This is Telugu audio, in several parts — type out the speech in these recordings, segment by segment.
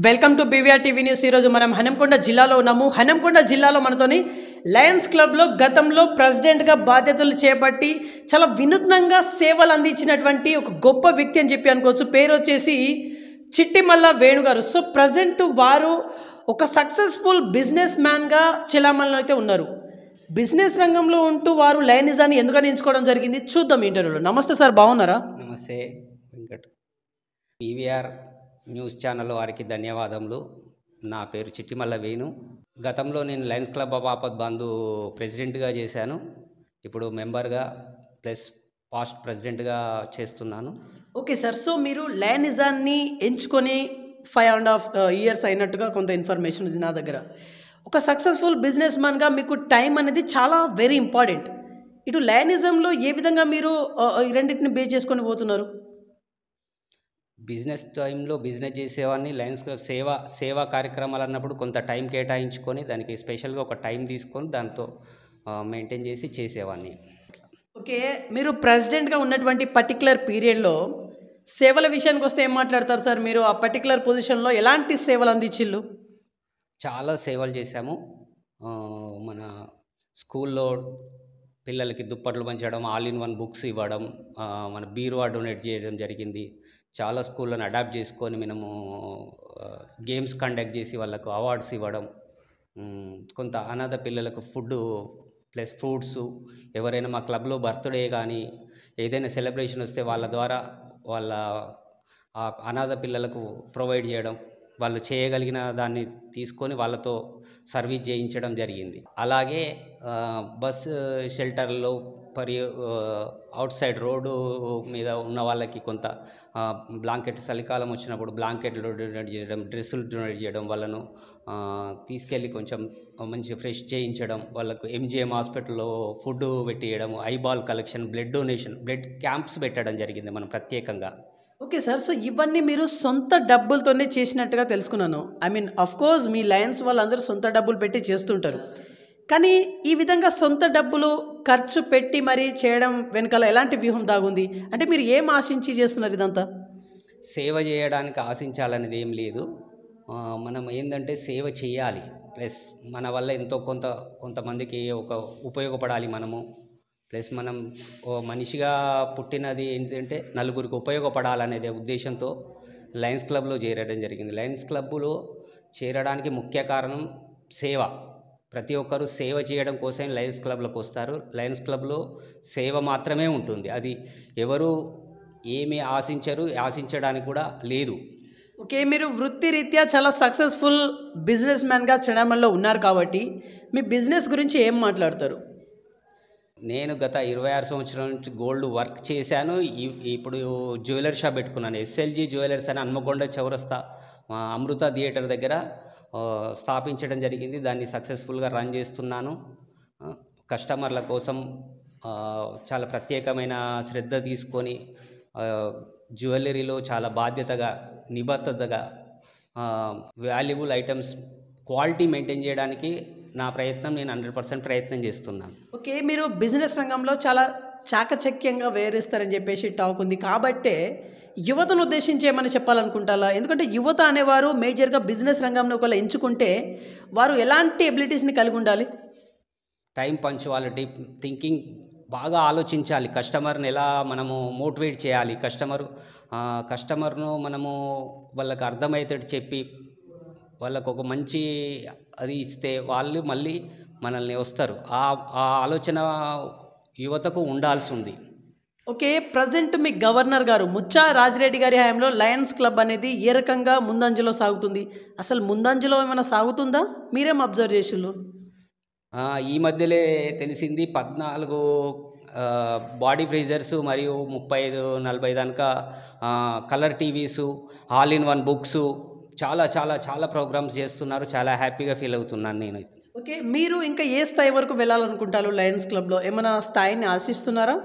welcome to BVR TV news ఈరోజు మనం హనంకొండ జిల్లాలో ఉన్నాము హనంకొండ జిల్లాలో మనతోని లయన్స్ క్లబ్లో గతంలో ప్రెసిడెంట్గా బాధ్యతలు చేపట్టి చాలా వినూత్నంగా సేవలు అందించినటువంటి ఒక గొప్ప వ్యక్తి అని చెప్పి అనుకోవచ్చు పేరు వచ్చేసి చిట్టిమల్ల వేణు గారు సో ప్రజెంట్ వారు ఒక సక్సెస్ఫుల్ బిజినెస్ మ్యాన్గా చిలామణిలో అయితే ఉన్నారు బిజినెస్ రంగంలో ఉంటూ వారు లయనిజాన్ని ఎందుకని ఎంచుకోవడం జరిగింది చూద్దాం ఇంటర్వ్యూలో నమస్తే సార్ బాగున్నారా నమస్తే వెంకట్ పీవీఆర్ న్యూస్ ఛానల్ వారికి ధన్యవాదములు నా పేరు చిట్టిమల్ల వేణు గతంలో నేను Lions club of Apad Bandhu ప్రెసిడెంట్గా చేశాను ఇప్పుడు మెంబర్గా ప్లస్ పాస్ట్ ప్రెసిడెంట్గా చేస్తున్నాను ఓకే సార్ సో మీరు లయనిజాన్ని ఎంచుకొని ఫైవ్ అండ్ హాఫ్ ఇయర్స్ అయినట్టుగా కొంత ఇన్ఫర్మేషన్ ఉంది నా దగ్గర ఒక సక్సెస్ఫుల్ బిజినెస్ మ్యాన్గా మీకు టైం అనేది చాలా వెరీ ఇంపార్టెంట్ ఇటు లయనిజంలో ఏ విధంగా మీరు ఆ, ఈ రెండింటిని బేస్ చేసుకొని పోతున్నారు బిజినెస్ టైంలో బిజినెస్ చేసేవాడిని లయన్స్ క్లబ్ సేవ సేవా కార్యక్రమాలు అన్నప్పుడు కొంత టైం కేటాయించుకొని దానికి స్పెషల్గా ఒక టైం తీసుకొని దాంతో మెయింటైన్ చేసి చేసేవాడిని ఓకే మీరు ప్రెసిడెంట్గా ఉన్నటువంటి పర్టికులర్ పీరియడ్లో సేవల విషయానికి వస్తే ఏం మాట్లాడతారు సార్ మీరు ఆ పర్టికులర్ పొజిషన్లో ఎలాంటి సేవలు అందించిల్లు చాలా సేవలు చేశాము ఆ, మన స్కూల్లో పిల్లలకి దుప్పట్లు పంచడం ఆల్ ఇన్ వన్ బుక్స్ ఇవ్వడం ఆ, మన బీరువా డొనేట్ చేయడం జరిగింది చాలా స్కూళ్ళను అడాప్ట్ చేసుకొని మనము గేమ్స్ కండక్ట్ చేసి వాళ్ళకు అవార్డ్స్ ఇవ్వడం ఉమ్, కొంత అనాథ పిల్లలకు ఫుడ్ ప్లస్ ఫ్రూట్స్ ఎవరైనా మా క్లబ్లో బర్త్డే కానీ ఏదైనా సెలబ్రేషన్ వస్తే వాళ్ళ ద్వారా వాళ్ళ ఆ అనాథ పిల్లలకు ప్రొవైడ్ చేయడం వాళ్ళు చేయగలిగిన దాన్ని తీసుకొని వాళ్ళతో సర్వీస్ చేయించడం జరిగింది అలాగే ఆ, బస్ షెల్టర్లో పరి అవుట్ సైడ్ రోడ్డు మీద ఉన్న వాళ్ళకి కొంత ఆ, బ్లాంకెట్ చలికాలం వచ్చినప్పుడు బ్లాంకెట్లు డొనేట్ చేయడం డ్రెస్సులు డొనేట్ చేయడం వాళ్ళను ఆ, తీసుకెళ్ళి కొంచెం మంచి ఫ్రెష్ చేయించడం వాళ్ళకు ఎంజిఎం హాస్పిటల్లో ఫుడ్ పెట్టియడం eyeball collection blood donation blood camps పెట్టడం జరిగింది మనం ప్రత్యేకంగా ఓకే సార్ సో ఇవన్నీ మీరు సొంత డబ్బులతోనే చేసినట్టుగా తెలుసుకున్నాను ఐ మీన్ అఫ్ కోర్స్ మీ లయన్స్ వాళ్ళందరూ సొంత డబ్బులు పెట్టి చేస్తుంటారు కానీ ఈ విధంగా సొంత డబ్బులు ఖర్చు పెట్టి మరీ చేయడం వెనకాల ఎలాంటి వ్యూహం దాగుంది అంటే మీరు ఏం ఆశించి చేస్తున్నారు ఇదంతా సేవ చేయడానికి ఆశించాలనేది ఏం లేదు ఆ, మనం ఏంటంటే సేవ చేయాలి ప్లస్ మన వల్ల ఎంతో కొంత కొంతమందికి ఒక ఉపయోగపడాలి మనము ప్లస్ మనం ఓ మనిషిగా పుట్టినది ఏంటంటే నలుగురికి ఉపయోగపడాలనేదే ఉద్దేశంతో లయన్స్ క్లబ్లో చేరడం జరిగింది లయన్స్ క్లబ్లో చేరడానికి ముఖ్య కారణం సేవ ప్రతి ఒక్కరూ సేవ చేయడం కోసం లయన్స్ క్లబ్లోకి వస్తారు లయన్స్ క్లబ్లో సేవ మాత్రమే ఉంటుంది అది ఎవరు ఏమీ ఆశించరు ఆశించడానికి కూడా లేదు ఓకే మీరు వృత్తిరీత్యా చాలా సక్సెస్ఫుల్ బిజినెస్ మ్యాన్గా చెడమల్లో ఉన్నారు కాబట్టి మీ బిజినెస్ గురించి ఏం మాట్లాడతారు నేను గత ఇరవై ఆరు సంవత్సరాల నుంచి గోల్డ్ వర్క్ చేశాను ఈ- ఇప్పుడు జ్యువెలరీ షాప్ పెట్టుకున్నాను ఎస్ఎల్జి జ్యువెలర్స్ అని హన్మకొండ చౌరస్తా ఆ, అమృత థియేటర్ దగ్గర ఆ, స్థాపించడం జరిగింది దాన్ని సక్సెస్ఫుల్గా రన్ చేస్తున్నాను ఆ, కస్టమర్ల కోసం ఆ, చాలా ప్రత్యేకమైన శ్రద్ధ తీసుకొని ఆ, జ్యువెలరీలో చాలా బాధ్యతగా నిబద్ధతగా వాల్యుబుల్ ఐటమ్స్ క్వాలిటీ మెయింటైన్ చేయడానికి నా ప్రయత్నం నేను హండ్రెడ్ పర్సెంట్ ప్రయత్నం చేస్తున్నాను ఓకే మీరు బిజినెస్ రంగంలో చాలా చాకచక్యంగా వేరేస్తారని చెప్పేసి టాక్ ఉంది కాబట్టే యువతను ఉద్దేశించి ఏమైనా చెప్పాలనుకుంటారా ఎందుకంటే యువత అనేవారు మేజర్గా బిజినెస్ రంగంలో ఒకవేళ ఎంచుకుంటే వారు ఎలాంటి ఎబిలిటీస్ని కలిగి ఉండాలి టైం పంచువాలిటీ థింకింగ్ బాగా ఆలోచించాలి కస్టమర్ని ఎలా మనము మోటివేట్ చేయాలి కస్టమర్ కస్టమర్ను మనము వాళ్ళకి అర్థమయ్యేటట్టు చెప్పి వాళ్ళకు ఒక మంచి అది ఇస్తే వాళ్ళు మళ్ళీ మనల్ని వస్తారు ఆ ఆ ఆలోచన యువతకు ఉండాల్సి ఉంది ఓకే ప్రజెంట్ మీ గవర్నర్ గారు ముచ్చా రాజిరెడ్డి గారి హయాంలో లయన్స్ క్లబ్ అనేది ఏ రకంగా ముందంజలో సాగుతుంది అసలు ముందంజలో ఏమైనా సాగుతుందా మీరేం అబ్జర్వ్ చేసిళ్ళు ఆ, ఈ మధ్యలే తెలిసింది పద్నాలుగు బాడీ ఫ్రీజర్స్ మరియు ముప్పై ఐదు నలభై దాకా colour TVs all in one books చాలా చాలా చాలా ప్రోగ్రామ్స్ చేస్తున్నారు చాలా హ్యాపీగా ఫీల్ అవుతున్నాను నేను ఓకే మీరు ఇంకా ఏ స్థాయి వరకు వెళ్ళాలనుకుంటారు లయన్స్ క్లబ్లో ఏమైనా స్థాయిని ఆశిస్తున్నారా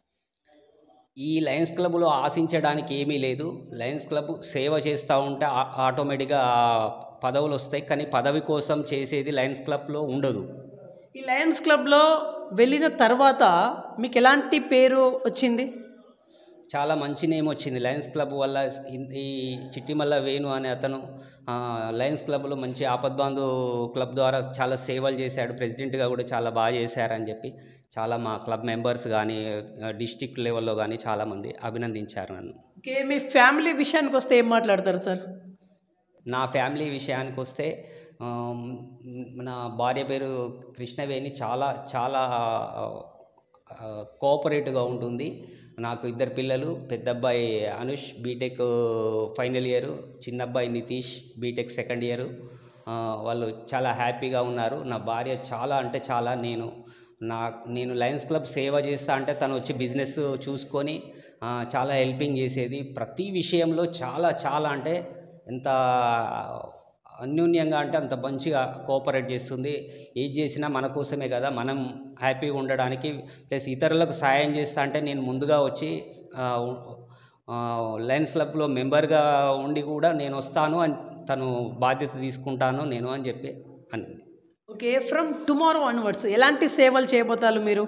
ఈ లయన్స్ క్లబ్లో ఆశించడానికి ఏమీ లేదు లయన్స్ క్లబ్ సేవ చేస్తూ ఉంటే ఆ- ఆటోమేటిక్గా ఆ పదవులు వస్తాయి కానీ పదవి కోసం చేసేది లయన్స్ క్లబ్లో ఉండదు ఈ లయన్స్ క్లబ్లో వెళ్ళిన తర్వాత మీకు ఎలాంటి పేరు వచ్చింది చాలా మంచి నేమ్ వచ్చింది లయన్స్ క్లబ్ వల్ల ఇన్- ఈ చిట్టిమల్ల వేణు అనే అతను ఆ, లయన్స్ క్లబ్లో మంచి ఆపద్బాంధు క్లబ్ ద్వారా చాలా సేవలు చేశాడు ప్రెసిడెంట్గా కూడా చాలా బాగా చేశారని చెప్పి చాలా మా క్లబ్ మెంబర్స్ కానీ డిస్టిక్ లెవెల్లో కానీ చాలామంది అభినందించారు నన్ను ఓకే మీ ఫ్యామిలీ విషయానికి వస్తే ఏం మాట్లాడతారు సార్ నా ఫ్యామిలీ విషయానికి వస్తే ఆమ్, నా భార్య పేరు కృష్ణవేణి చాలా చాలా కోఆపరేటివ్గా ఉంటుంది నాకు ఇద్దరు పిల్లలు పెద్ద అబ్బాయి అనుష్ బీటెక్ ఫైనల్ ఇయర్ చిన్న అబ్బాయి నితీష్ బీటెక్ సెకండ్ ఇయర్ వాళ్ళు చాలా హ్యాపీగా ఉన్నారు నా భార్య చాలా అంటే చాలా నేను నా నేను లయన్స్ క్లబ్ సేవ చేస్తా అంటే తను వచ్చి బిజినెస్ చూసుకొని ఆ, చాలా హెల్పింగ్ చేసేది ప్రతి విషయంలో చాలా చాలా అంటే ఎంత అన్యోన్యంగా అంటే అంత మంచిగా కోఆపరేట్ చేస్తుంది ఏది చేసినా మన కోసమే కదా మనం హ్యాపీగా ఉండడానికి ప్లస్ ఇతరులకు సాయం చేస్తా అంటే నేను ముందుగా వచ్చి ఆ, ఆ, లయన్స్ క్లబ్లో మెంబర్గా ఉండి కూడా నేను వస్తాను అని తను బాధ్యత తీసుకుంటాను నేను అని చెప్పి అన్నది ఓకే ఫ్రమ్ టుమారో అన్వర్డ్స్ ఎలాంటి సేవలు చేయబోతారు మీరు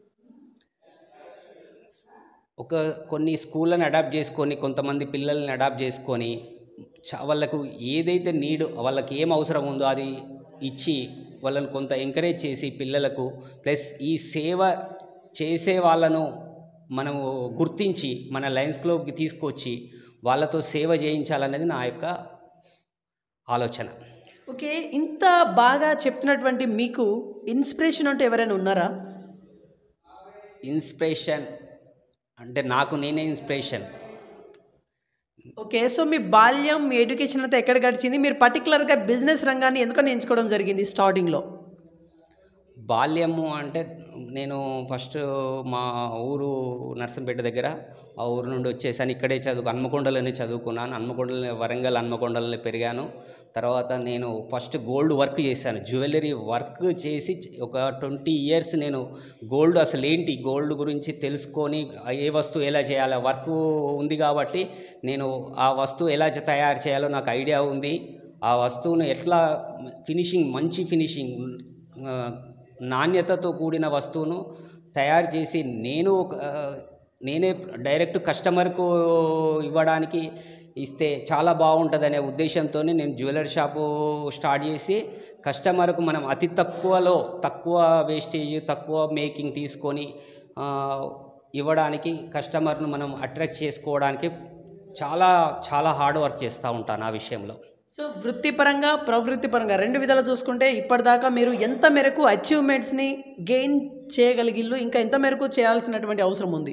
ఒక కొన్ని స్కూళ్ళని అడాప్ట్ చేసుకొని కొంతమంది పిల్లల్ని అడాప్ట్ చేసుకొని చా- వాళ్ళకు ఏదైతే నీడ్ వాళ్ళకి ఏం అవసరం ఉందో అది ఇచ్చి వాళ్ళని కొంత ఎంకరేజ్ చేసి పిల్లలకు ప్లస్ ఈ సేవ చేసే వాళ్ళను మనము గుర్తించి మన లయన్స్ క్లబ్కి తీసుకొచ్చి వాళ్ళతో సేవ చేయించాలనేది నా యొక్క ఆలోచన ఓకే ఇంత బాగా చెప్తున్నటువంటి మీకు ఇన్స్పిరేషన్ అంటే ఎవరైనా ఉన్నారా ఇన్స్పిరేషన్ అంటే నాకు నేనే ఇన్స్పిరేషన్ ఓకే సో మీ బాల్యం మీ ఎడ్యుకేషన్ అంతా ఎక్కడ గడిచింది మీరు పర్టికులర్గా బిజినెస్ రంగాన్ని ఎందుకని ఎంచుకోవడం జరిగింది స్టార్టింగ్లో బాల్యము అంటే నేను ఫస్ట్ మా ఊరు నర్సంపేట దగ్గర ఆ ఊరు నుండి వచ్చేసాను ఇక్కడే చదువు హన్మకొండలోనే చదువుకున్నాను హన్మకొండలో వరంగల్ హన్మకొండలోనే పెరిగాను తర్వాత నేను ఫస్ట్ గోల్డ్ వర్క్ చేశాను జ్యువెలరీ వర్క్ చేసి ఒక ట్వంటీ ఇయర్స్ నేను గోల్డ్ అసలు ఏంటి గోల్డ్ గురించి తెలుసుకొని ఏ వస్తువు ఎలా చేయాలో వర్క్ ఉంది కాబట్టి నేను ఆ వస్తువు ఎలా చే- తయారు చేయాలో నాకు ఐడియా ఉంది ఆ వస్తువును ఎట్లా ఫినిషింగ్ మంచి ఫినిషింగ్ ఆ, నాణ్యతతో కూడిన వస్తువును తయారు చేసి నేను ఒక, ఆ, నేనే డైరెక్ట్ కస్టమర్కు ఇవ్వడానికి ఇస్తే చాలా బాగుంటుందనే ఉద్దేశంతో నేను జ్యువెలరీ షాపు స్టార్ట్ చేసి కస్టమర్కు మనం అతి తక్కువలో తక్కువ వేస్టేజ్ తక్కువ మేకింగ్ తీసుకొని ఆ, ఇవ్వడానికి కస్టమర్ను మనం అట్రాక్ట్ చేసుకోవడానికి చాలా చాలా హార్డ్ వర్క్ చేస్తూ ఉంటాను ఆ విషయంలో సో వృత్తిపరంగా ప్రవృత్తిపరంగా రెండు విధాలు చూసుకుంటే ఇప్పటిదాకా మీరు ఎంత మేరకు అచీవ్మెంట్స్ని గెయిన్ చేయగలిగిల్లు ఇంకా ఎంత మేరకు చేయాల్సినటువంటి అవసరం ఉంది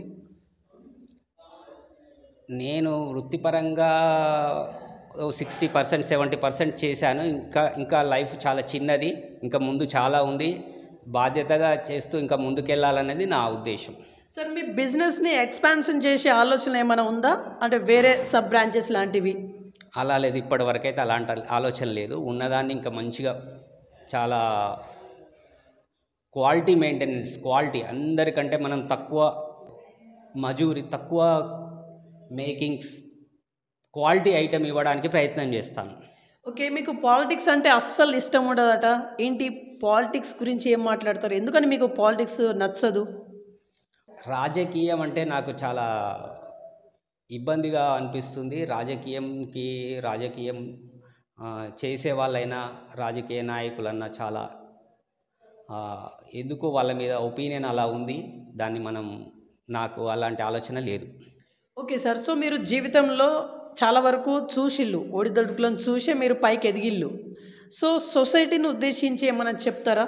నేను వృత్తిపరంగా సిక్స్టీ పర్సెంట్ సెవెంటీ పర్సెంట్ చేశాను ఇంకా ఇంకా లైఫ్ చాలా చిన్నది ఇంకా ముందు చాలా ఉంది బాధ్యతగా చేస్తూ ఇంకా ముందుకెళ్ళాలనేది నా ఉద్దేశం సార్ మీ బిజినెస్ని ఎక్స్పాన్షన్ చేసే ఆలోచన ఏమైనా ఉందా అంటే వేరే సబ్ బ్రాంచెస్ లాంటివి అలా లేదు ఇప్పటి వరకైతే అలాంటి ఆలోచన లేదు ఉన్నదాన్ని ఇంకా మంచిగా చాలా క్వాలిటీ మెయింటెనెన్స్ క్వాలిటీ అందరికంటే మనం తక్కువ మజూరి తక్కువ మేకింగ్స్ క్వాలిటీ ఐటెం ఇవ్వడానికి ప్రయత్నం చేస్తాను ఓకే మీకు పాలిటిక్స్ అంటే అస్సలు ఇష్టం ఉండదట ఏంటి పాలిటిక్స్ గురించి ఏం మాట్లాడతారు ఎందుకని మీకు పాలిటిక్స్ నచ్చదు రాజకీయం అంటే నాకు చాలా ఇబ్బందిగా అనిపిస్తుంది రాజకీయంకి రాజకీయం ఆ, చేసే వాళ్ళైనా రాజకీయ నాయకులన్నా చాలా ఆ, ఎందుకో వాళ్ళ మీద ఒపీనియన్ అలా ఉంది దాన్ని మనం నాకు అలాంటి ఆలోచన లేదు ఓకే సార్ సో మీరు జీవితంలో చాలా వరకు చూసిల్లు ఒడిదొడుకులను చూసే మీరు పైకి ఎదిగిల్లు సో సొసైటీని ఉద్దేశించి ఏమైనా చెప్తారా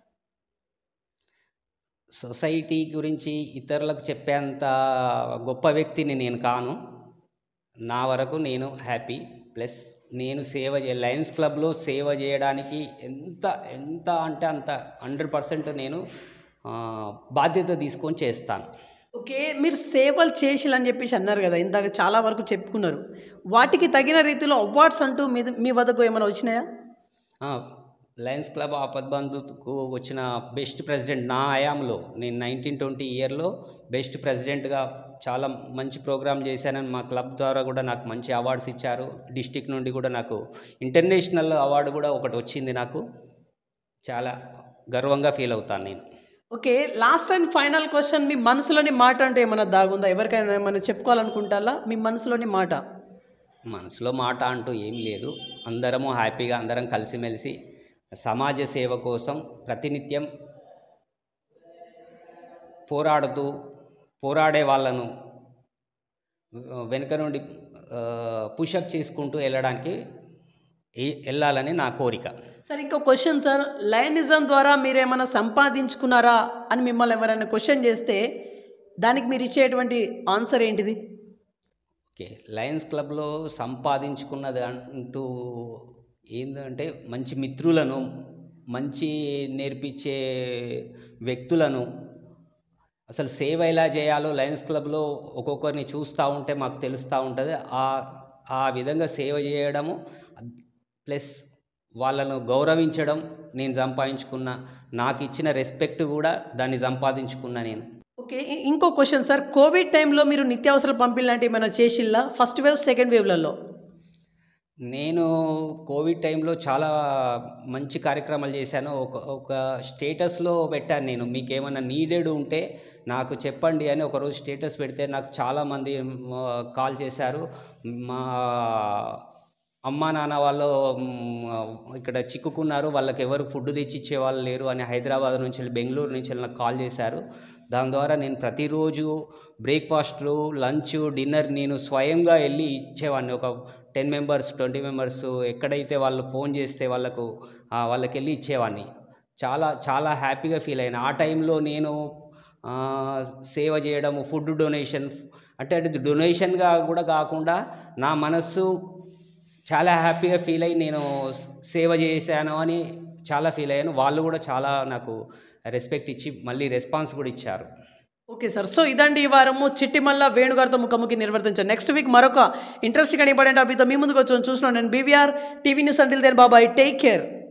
సొసైటీ గురించి ఇతరులకు చెప్పేంత గొప్ప వ్యక్తిని నేను కాను నా వరకు నేను హ్యాపీ ప్లస్ నేను సేవ చే లయన్స్ క్లబ్లో సేవ చేయడానికి ఎంత ఎంత అంటే అంత హండ్రెడ్ పర్సెంట్ నేను ఆ, బాధ్యత తీసుకొని చేస్తాను ఓకే మీరు సేవలు చేసిల్లని చెప్పేసి అన్నారు కదా ఇందాక చాలా వరకు చెప్పుకున్నారు వాటికి తగిన రీతిలో అవార్డ్స్ అంటూ మీ మీ వద్దకు ఏమైనా వచ్చినాయా ఆ, లయన్స్ క్లబ్ ఆపద్బంధుకు వచ్చిన బెస్ట్ ప్రెసిడెంట్ నా హయాంలో నేను నైన్టీన్ ట్వంటీ ఇయర్లో బెస్ట్ ప్రెసిడెంట్గా చాలా మంచి ప్రోగ్రామ్ చేశానని మా క్లబ్ ద్వారా కూడా నాకు మంచి అవార్డ్స్ ఇచ్చారు డిస్టిక్ నుండి కూడా నాకు ఇంటర్నేషనల్ అవార్డు కూడా ఒకటి వచ్చింది నాకు చాలా గర్వంగా ఫీల్ అవుతాను నేను okay last and final question మీ మనసులోని మాట అంటే ఏమైనా దాగుందా ఎవరికైనా ఏమైనా చెప్పుకోవాలనుకుంటారా మీ మనసులోని మాట మనసులో మాట అంటూ ఏం లేదు అందరము హ్యాపీగా అందరం కలిసిమెలిసి సమాజ సేవ కోసం ప్రతినిత్యం పోరాడుతూ పోరాడే వాళ్ళను వెనుక నుండి పుషప్ చేసుకుంటూ వెళ్ళడానికి ఏ- వెళ్ళాలని నా కోరిక సార్ ఇంకో క్వశ్చన్ సార్ లయనిజం ద్వారా మీరు ఏమైనా సంపాదించుకున్నారా అని మిమ్మల్ని ఎవరైనా క్వశ్చన్ చేస్తే దానికి మీరు ఇచ్చేటువంటి ఆన్సర్ ఏంటిది ఓకే లయన్స్ క్లబ్లో సంపాదించుకున్నది అంటూ ఏంటంటే మంచి మిత్రులను మంచి నేర్పించే వ్యక్తులను అసలు సేవ ఎలా చేయాలో లయన్స్ క్లబ్లో ఒక్కొక్కరిని చూస్తూ ఉంటే మాకు తెలుస్తూ ఉంటుంది ఆ ఆ విధంగా సేవ చేయడము ప్లస్ వాళ్ళను గౌరవించడం నేను సంపాదించుకున్న నాకు ఇచ్చిన రెస్పెక్ట్ కూడా దాన్ని సంపాదించుకున్నా నేను ఓకే ఇ- ఇంకో క్వశ్చన్ సార్ కోవిడ్ టైంలో మీరు నిత్యావసర పంపిణీ లాంటివి ఏమైనా చేసిల్లా ఫస్ట్ వేవ్ సెకండ్ వేవ్లలో నేను కోవిడ్ టైంలో చాలా మంచి కార్యక్రమాలు చేశాను ఒక ఒక స్టేటస్లో పెట్టాను నేను మీకు ఏమైనా నీడెడ్ ఉంటే నాకు చెప్పండి అని ఒకరోజు స్టేటస్ పెడితే నాకు చాలామంది కాల్ చేశారు మా అమ్మా నాన్న వాళ్ళు మ్, ఇక్కడ చిక్కుకున్నారు వాళ్ళకి ఎవరు ఫుడ్ తెచ్చి ఇచ్చే వాళ్ళు లేరు అని హైదరాబాద్ నుంచి వెళ్ళి బెంగళూరు నుంచి వెళ్ళి నాకు కాల్ చేశారు దాని ద్వారా నేను ప్రతిరోజు బ్రేక్ఫాస్ట్లు లంచ్ డిన్నర్ నేను స్వయంగా వెళ్ళి ఇచ్చేవాడిని ఒక టెన్ మెంబర్స్ ట్వంటీ మెంబర్స్ ఎక్కడైతే వాళ్ళు ఫోన్ చేస్తే వాళ్ళకు ఆ, వాళ్ళకి వెళ్ళి ఇచ్చేవాడిని చాలా చాలా హ్యాపీగా ఫీల్ అయినా ఆ టైంలో నేను ఆ, సేవ చేయడము ఫుడ్ డొనేషన్ అంటే అది డొనేషన్గా కూడా కాకుండా నా మనస్సు చాలా హ్యాపీగా ఫీల్ అయ్యి నేను స్- సేవ చేశాను అని చాలా ఫీల్ అయ్యాను వాళ్ళు కూడా చాలా నాకు రెస్పెక్ట్ ఇచ్చి మళ్ళీ రెస్పాన్స్ కూడా ఇచ్చారు ఓకే సార్ సో ఇదండి ఈ వారము చిట్టిమల్ల వేణుగారితో ముఖముఖి నిర్వర్తించాను నెక్స్ట్ వీక్ మరొక ఇంట్రెస్టింగ్ అండ్ ఇంపార్టెంట్ అభితో మీ ముందుకు వచ్చాను చూస్తున్నాను నేను BVR TV news until then bye bye take care